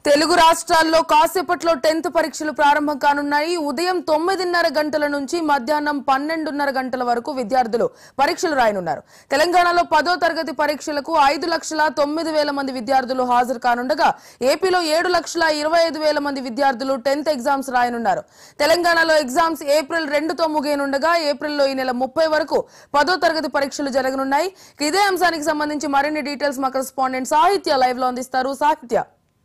తెలుగు రాష్ట్రాల్లో కాసేపట్లో టెన్త్ పరీక్షలు ప్రారంభం కానున్నాయి ఉదయం తొమ్మిదిన్నర గంటల నుంచి మధ్యాహ్నం పన్నెండున్నర గంటల వరకు విద్యార్థులు పరీక్షలు రాయనున్నారు తెలంగాణలో పదో తరగతి పరీక్షలకు ఐదు లక్షల తొమ్మిది వేల మంది విద్యార్థులు హాజరు కానుండగా ఏపీలో ఏడు లక్షల ఇరవై ఐదు వేల మంది విద్యార్థులు టెన్త్ ఎగ్జామ్స్ రాయనున్నారు తెలంగాణలో ఎగ్జామ్స్ ఏప్రిల్ రెండుతో ముగియనుండగా ఏప్రిల్లో ఈ నెల ముప్పై వరకు పదో తరగతి పరీక్షలు జరగనున్నాయి ఇదే అంశానికి సంబంధించి మరిన్ని డీటెయిల్స్ మా కరెస్పాండెంట్ సాహిత్య లైవ్ లో అందిస్తారు సాహిత్య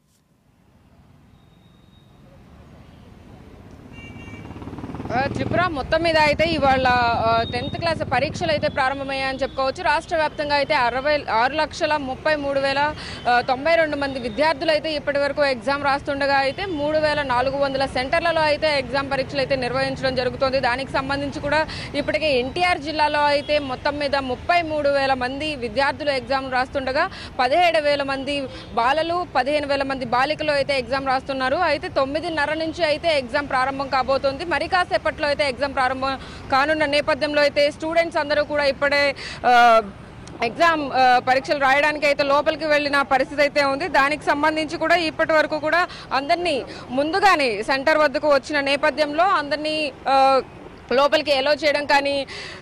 ఆ, త్రిపుర మొత్తం మీద అయితే ఇవాళ టెన్త్ క్లాస్ పరీక్షలు అయితే ప్రారంభమయ్యాయని చెప్పుకోవచ్చు రాష్ట్ర వ్యాప్తంగా అయితే అరవై ఆరు లక్షల ముప్పై మూడు వేల ఆ, తొంభై రెండు మంది విద్యార్థులు అయితే ఇప్పటి వరకు ఎగ్జామ్ రాస్తుండగా అయితే మూడు వేల నాలుగు వందల సెంటర్లలో అయితే ఎగ్జామ్ పరీక్షలు అయితే నిర్వహించడం జరుగుతుంది దానికి సంబంధించి కూడా ఇప్పటికే ఎన్టీఆర్ జిల్లాలో అయితే మొత్తం మీద ముప్పై మూడు వేల మంది విద్యార్థులు ఎగ్జామ్ రాస్తుండగా పదిహేడు వేల మంది బాలలు పదిహేను వేల మంది బాలికలు అయితే ఎగ్జామ్ రాస్తున్నారు అయితే తొమ్మిదిన్నర నుంచి అయితే ఎగ్జామ్ ప్రారంభం కాబోతోంది మరి కాసేపట్లో అయితే ఎగ్జామ్ ప్రారంభం కానున్న నేపథ్యంలో అయితే స్టూడెంట్స్ అందరూ కూడా ఇప్పుడే ఆ, ఎగ్జామ్ ఆ, పరీక్షలు రాయడానికి అయితే లోపలికి వెళ్ళిన పరిస్థితి అయితే ఉంది దానికి సంబంధించి కూడా ఇప్పటి వరకు కూడా అందరినీ ముందుగానే సెంటర్ వద్దకు వచ్చిన నేపథ్యంలో అందరినీ ఆ, లోపలికి ఎలో చేయడం కానీ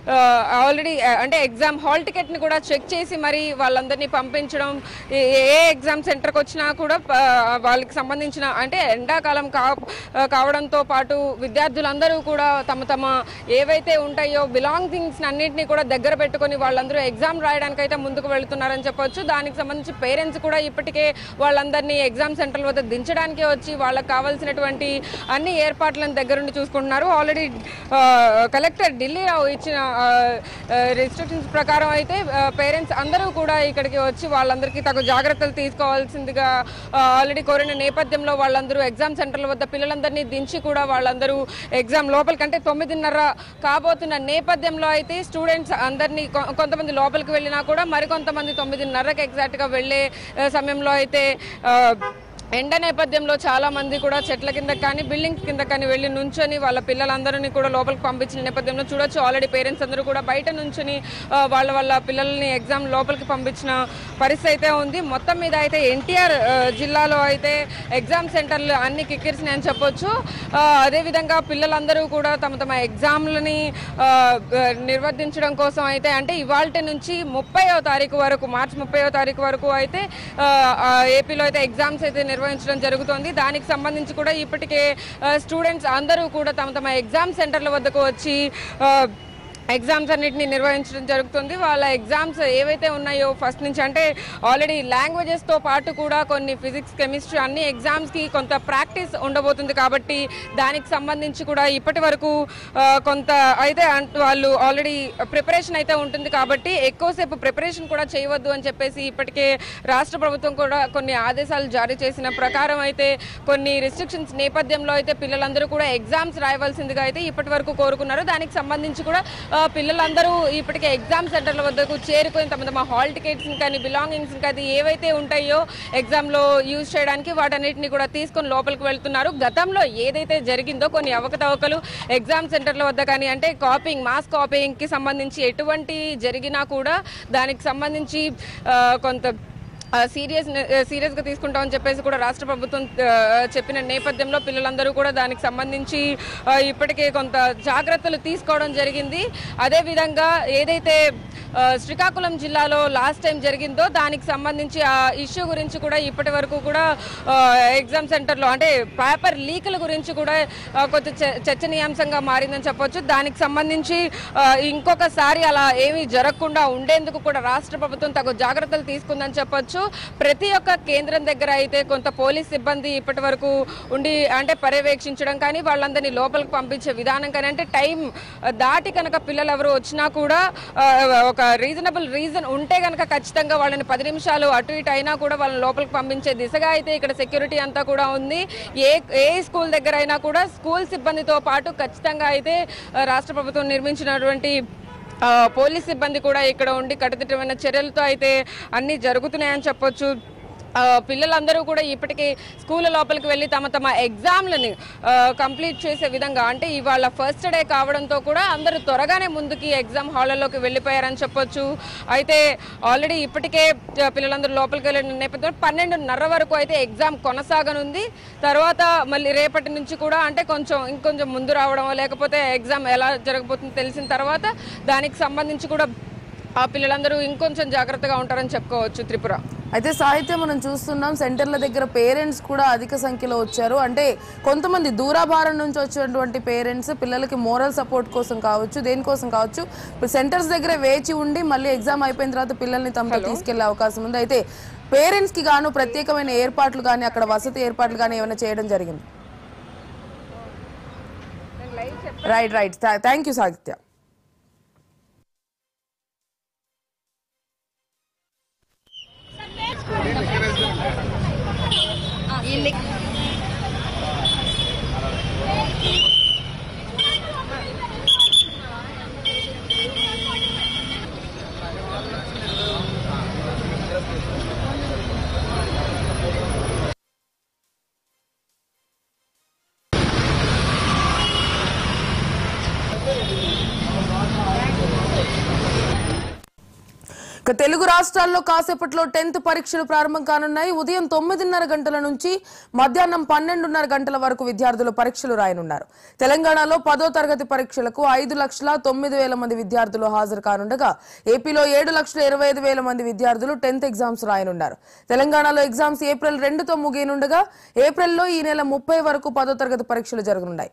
ఆల్రెడీ అంటే ఎగ్జామ్ హాల్ టికెట్ని కూడా చెక్ చేసి మరి వాళ్ళందరినీ పంపించడం ఏ ఏ ఎగ్జామ్ సెంటర్కి వచ్చినా కూడా ఆ, వాళ్ళకి సంబంధించిన అంటే ఎండాకాలం కా ఆ, కావడంతో పాటు విద్యార్థులందరూ కూడా తమ తమ ఏవైతే ఉంటాయో బిలాంగింగ్స్ అన్నింటినీ కూడా దగ్గర పెట్టుకొని వాళ్ళందరూ ఎగ్జామ్ రాయడానికి అయితే ముందుకు వెళుతున్నారని చెప్పొచ్చు దానికి సంబంధించి పేరెంట్స్ కూడా ఇప్పటికే వాళ్ళందరినీ ఎగ్జామ్ సెంటర్ల వద్ద దించడానికి వచ్చి వాళ్ళకి కావాల్సినటువంటి అన్ని ఏర్పాట్లను దగ్గరుండి చూసుకుంటున్నారు ఆల్రెడీ కలెక్టర్ ఢిల్లీలో ఇచ్చిన రిస్ట్రిక్షన్స్ ప్రకారం అయితే పేరెంట్స్ అందరూ కూడా ఇక్కడికి వచ్చి వాళ్ళందరికీ తగు జాగ్రత్తలు తీసుకోవాల్సిందిగా ఆల్రెడీ కోరిన నేపథ్యంలో వాళ్ళందరూ ఎగ్జామ్ సెంటర్ల వద్ద పిల్లలందరినీ దించి కూడా వాళ్ళందరూ ఎగ్జామ్ లోపలికంటే తొమ్మిదిన్నర కాబోతున్న నేపథ్యంలో అయితే స్టూడెంట్స్ అందరినీ కొ- కొంతమంది లోపలికి వెళ్ళినా కూడా మరికొంతమంది తొమ్మిదిన్నరకు ఎగ్జాక్ట్గా వెళ్ళే ఆ, సమయంలో అయితే ఆ, ఎండ నేపథ్యంలో చాలా మంది కూడా చెట్ల కింద కానీ బిల్డింగ్స్ కింద కానీ వెళ్ళి నుంచొని వాళ్ళ పిల్లలందరినీ కూడా లోపలికి పంపించిన నేపథ్యంలో చూడొచ్చు ఆల్రెడీ పేరెంట్స్ అందరూ కూడా బయట నుంచొని ఆ, వాళ్ళ వాళ్ళ పిల్లల్ని ఎగ్జామ్ లోపలికి పంపించిన పరిస్థితి అయితే ఉంది మొత్తం మీద అయితే ఎన్టీఆర్ జిల్లాలో అయితే ఎగ్జామ్ సెంటర్లు అన్ని కిక్కిరిసినాయని చెప్పొచ్చు ఆ, అదేవిధంగా పిల్లలందరూ కూడా తమ తమ ఎగ్జామ్లని ఆ, ఆ, నిర్వర్తించడం కోసం అయితే అంటే ఇవాళ నుంచి ముప్పైవ తారీఖు వరకు మార్చి ముప్పైవ తారీఖు వరకు అయితే ఆ, ఆ, ఏపీలో అయితే ఎగ్జామ్స్ అయితే నిర్వహించడం జరుగుతోంది దానికి సంబంధించి కూడా ఇప్పటికే స్టూడెంట్స్ అందరూ కూడా తమ తమ ఎగ్జామ్ సెంటర్ల వద్దకు వచ్చి ఆ, ఎగ్జామ్స్ అన్నిటిని నిర్వహించడం జరుగుతుంది వాళ్ళ ఎగ్జామ్స్ ఏవైతే ఉన్నాయో ఫస్ట్ నుంచి అంటే ఆల్రెడీ లాంగ్వేజెస్తో పాటు కూడా కొన్ని ఫిజిక్స్ కెమిస్ట్రీ అన్ని ఎగ్జామ్స్కి కొంత ప్రాక్టీస్ ఉండబోతుంది కాబట్టి దానికి సంబంధించి కూడా ఇప్పటి వరకు ఆ, కొంత అయితే అంట్ వాళ్ళు ఆల్రెడీ ప్రిపరేషన్ అయితే ఉంటుంది కాబట్టి ఎక్కువసేపు ప్రిపరేషన్ కూడా చేయవద్దు అని చెప్పేసి ఇప్పటికే రాష్ట్ర ప్రభుత్వం కూడా కొన్ని ఆదేశాలు జారీ చేసిన ప్రకారం అయితే కొన్ని రిస్ట్రిక్షన్స్ నేపథ్యంలో అయితే పిల్లలందరూ కూడా ఎగ్జామ్స్ రాయవలసిందిగా అయితే ఇప్పటి వరకు కోరుకున్నారు దానికి సంబంధించి కూడా ఆ, పిల్లలందరూ ఇప్పటికే ఎగ్జామ్ సెంటర్ల వద్దకు చేరుకొని తమ తమ హాల్ టికెట్స్ కానీ బిలాంగింగ్స్ కానీ ఏవైతే ఉంటాయో ఎగ్జామ్లో యూజ్ చేయడానికి వాటన్నిటిని కూడా తీసుకొని లోపలికి వెళ్తున్నారు గతంలో ఏదైతే జరిగిందో కొన్ని అవకతవకలు ఎగ్జామ్ సెంటర్ల వద్ద కానీ అంటే కాపింగ్ మాస్ కాపింగ్కి సంబంధించి ఎటువంటి జరిగినా కూడా దానికి సంబంధించి ఆ, కొంత సీరియస్ సీరియస్గా తీసుకుంటామని చెప్పేసి కూడా రాష్ట్ర ప్రభుత్వం ఆ, చెప్పిన నేపథ్యంలో పిల్లలందరూ కూడా దానికి సంబంధించి ఆ, ఇప్పటికే కొంత జాగ్రత్తలు తీసుకోవడం జరిగింది అదేవిధంగా ఏదైతే ఆ, శ్రీకాకుళం జిల్లాలో లాస్ట్ టైం జరిగిందో దానికి సంబంధించి ఆ ఇష్యూ గురించి కూడా ఇప్పటి వరకు కూడా ఆ, ఎగ్జామ్ సెంటర్లో అంటే పేపర్ లీకుల గురించి కూడా ఆ, కొంచెం చ- చర్చనీయాంశంగా మారిందని చెప్పొచ్చు దానికి సంబంధించి ఆ, ఇంకొకసారి అలా ఏమీ జరగకుండా ఉండేందుకు కూడా రాష్ట్ర ప్రభుత్వం తగు జాగ్రత్తలు తీసుకుందని చెప్పొచ్చు ప్రతి ఒక్క కేంద్రం దగ్గర అయితే కొంత పోలీస్ సిబ్బంది ఇప్పటి వరకు ఉండి అంటే పర్యవేక్షించడం కానీ వాళ్ళందరినీ లోపలికి పంపించే విధానం కానీ అంటే టైం దాటి కనుక పిల్లలు ఎవరు వచ్చినా కూడా ఆ, ఒక రీజనబుల్ రీజన్ ఉంటే కనుక ఖచ్చితంగా వాళ్ళని పది నిమిషాలు అటు ఇటు అయినా కూడా వాళ్ళని లోపలికి పంపించే దిశగా అయితే ఇక్కడ సెక్యూరిటీ అంతా కూడా ఉంది ఏ ఏ స్కూల్ దగ్గర అయినా కూడా స్కూల్ సిబ్బందితో పాటు ఖచ్చితంగా అయితే ఆ, రాష్ట్ర ప్రభుత్వం నిర్మించినటువంటి ఆ, పోలీస్ సిబ్బంది కూడా ఇక్కడ ఉండి కట్టుదిట్టమైన చర్యలతో అయితే అన్ని జరుగుతున్నాయని చెప్పొచ్చు ఆ, పిల్లలందరూ కూడా ఇప్పటికే స్కూల్ లోపలికి వెళ్ళి తమ తమ ఎగ్జామ్లని కంప్లీట్ చేసే విధంగా అంటే ఇవాళ ఫస్ట్ డే కావడంతో కూడా అందరూ త్వరగానే ముందుకి ఎగ్జామ్ హాళ్ళలోకి వెళ్ళిపోయారని చెప్పొచ్చు అయితే ఆల్రెడీ ఇప్పటికే ఆ, పిల్లలందరూ లోపలికి వెళ్ళిన నేపథ్యంలో పన్నెండున్నర వరకు అయితే ఎగ్జామ్ కొనసాగనుంది తర్వాత మళ్ళీ రేపటి నుంచి కూడా అంటే కొంచెం ఇంకొంచెం ముందు రావడం లేకపోతే ఎగ్జామ్ ఎలా జరగబోతుందో తెలిసిన తర్వాత దానికి సంబంధించి కూడా ఆ పిల్లలందరూ ఇంకొంచెం జాగ్రత్తగా ఉంటారని చెప్పుకోవచ్చు త్రిపుర అయితే సాహిత్యం మనం చూస్తున్నాం సెంటర్ల దగ్గర పేరెంట్స్ కూడా అధిక సంఖ్యలో వచ్చారు అంటే కొంతమంది దూరాభారం నుంచి వచ్చినటువంటి పేరెంట్స్ పిల్లలకి మోరల్ సపోర్ట్ కోసం కావచ్చు దేనికోసం కావచ్చు సెంటర్స్ దగ్గర వేచి ఉండి మళ్ళీ ఎగ్జామ్ అయిపోయిన తర్వాత పిల్లల్ని తమతో తీసుకెళ్లే అవకాశం ఉంది అయితే పేరెంట్స్ కి గాను ప్రత్యేకమైన ఏర్పాట్లు కానీ అక్కడ వసతి ఏర్పాట్లు కానీ ఏమైనా చేయడం జరిగింది రైట్ రైట్ థ్యాంక్ యూ సాహిత్య ఇక తెలుగు రాష్ట్రాల్లో కాసేపట్లో టెన్త్ పరీక్షలు ప్రారంభం కానున్నాయి ఉదయం తొమ్మిదిన్నర గంటల నుంచి మధ్యాహ్నం పన్నెండున్నర గంటల వరకు విద్యార్థులు పరీక్షలు రాయనున్నారు తెలంగాణలో పదో తరగతి పరీక్షలకు ఐదు లక్షల తొమ్మిది వేల మంది విద్యార్థులు హాజరు కానుండగా ఏపీలో ఏడు లక్షల ఇరవై ఐదు వేల మంది విద్యార్థులు టెన్త్ ఎగ్జామ్స్ రాయనున్నారు తెలంగాణలో ఎగ్జామ్స్ ఏప్రిల్ రెండుతో ముగియనుండగా ఏప్రిల్లో ఈ నెల ముప్పై వరకు పదో తరగతి పరీక్షలు జరగనున్నాయి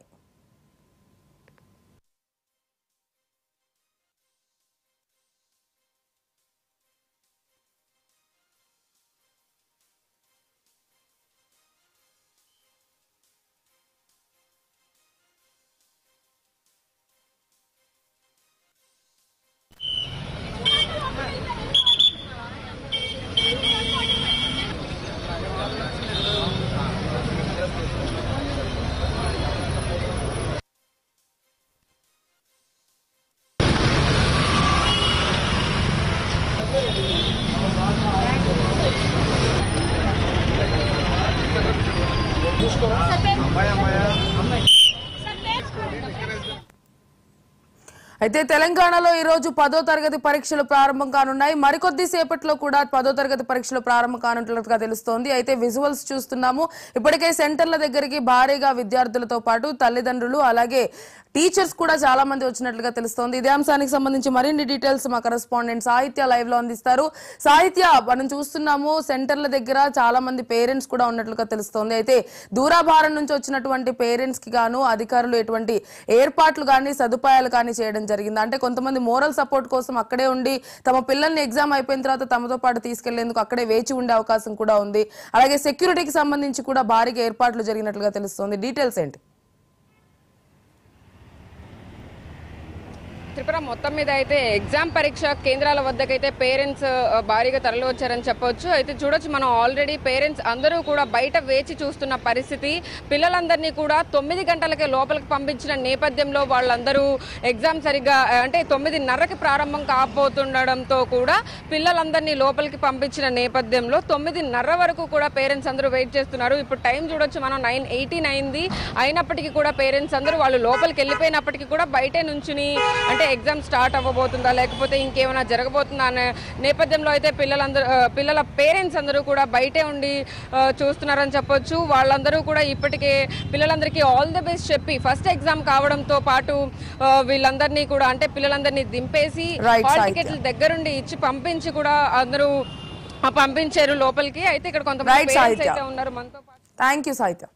అయితే తెలంగాణలో ఈ రోజు పదో తరగతి పరీక్షలు ప్రారంభం కానున్నాయి మరికొద్ది సేపట్లో కూడా పదో తరగతి పరీక్షలు ప్రారంభం కానున్నట్లుగా తెలుస్తోంది అయితే విజువల్స్ చూస్తున్నాము ఇప్పటికే సెంటర్ల దగ్గరికి భారీగా విద్యార్థులతో పాటు తల్లిదండ్రులు అలాగే టీచర్స్ కూడా చాలా మంది వచ్చినట్లుగా తెలుస్తోంది ఇదే అంశానికి సంబంధించి మరిన్ని డీటెయిల్స్ మా కరెస్పాండెంట్ సాహిత్య లైవ్ లో అందిస్తారు సాహిత్య మనం చూస్తున్నాము సెంటర్ల దగ్గర చాలా మంది పేరెంట్స్ కూడా ఉన్నట్లుగా తెలుస్తోంది అయితే దూరాభారం నుంచి వచ్చినటువంటి పేరెంట్స్ కి గాను అధికారులు ఎటువంటి ఏర్పాట్లు కానీ సదుపాయాలు కానీ చేయడం జరిగింది అంటే కొంతమంది మోరల్ సపోర్ట్ కోసం అక్కడే ఉండి తమ పిల్లల్ని ఎగ్జామ్ అయిపోయిన తర్వాత తమతో పాటు తీసుకెళ్లేందుకు అక్కడే వేచి ఉండే అవకాశం కూడా ఉంది అలాగే సెక్యూరిటీకి సంబంధించి కూడా భారీగా ఏర్పాట్లు జరిగినట్లుగా తెలుస్తోంది డీటెయిల్స్ ఏంటి త్రిపుర మొత్తం మీద అయితే ఎగ్జామ్ పరీక్ష కేంద్రాల వద్దకైతే పేరెంట్స్ ఆ, భారీగా తరలి వచ్చారని చెప్పొచ్చు అయితే చూడొచ్చు మనం ఆల్రెడీ పేరెంట్స్ అందరూ కూడా బయట వేచి చూస్తున్న పరిస్థితి పిల్లలందరినీ కూడా తొమ్మిది గంటలకే లోపలికి పంపించిన నేపథ్యంలో వాళ్ళందరూ ఎగ్జామ్ సరిగ్గా ఆ, అంటే తొమ్మిదిన్నరకి ప్రారంభం కాబోతుండడంతో కూడా పిల్లలందరినీ లోపలికి పంపించిన నేపథ్యంలో తొమ్మిదిన్నర వరకు కూడా పేరెంట్స్ అందరూ వెయిట్ చేస్తున్నారు ఇప్పుడు టైం చూడొచ్చు మనం నైన్ ఎయిటీన్ అయింది అయినప్పటికీ కూడా పేరెంట్స్ అందరూ వాళ్ళు లోపలికి వెళ్ళిపోయినప్పటికీ కూడా బయటే నుంచుని అంటే ఎగ్జామ్ స్టార్ట్ అవ్వబోతుందా లేకపోతే ఇంకేమైనా జరగబోతుందా అనే నేపథ్యంలో అయితే పిల్లలందరూ ఆ, పిల్లల పేరెంట్స్ అందరూ కూడా బయటే ఉండి ఆ, చూస్తున్నారని చెప్పొచ్చు వాళ్ళందరూ కూడా ఇప్పటికే పిల్లలందరికీ ఆల్ ది బెస్ట్ చెప్పి ఫస్ట్ ఎగ్జామ్ కావడంతో పాటు ఆ, వీళ్ళందరినీ కూడా అంటే పిల్లలందరినీ దింపేసి Right, హాల్ Saitya. టికెట్లు దగ్గరుండి ఇచ్చి పంపించి కూడా అందరూ ఆ, పంపించారు లోపలికి అయితే ఇక్కడ కొంతమంది Right, పేరెంట్స్ Saitya. అయితే ఉన్నారు మనతో పాటు థ్యాంక్ యూ సాహిత్య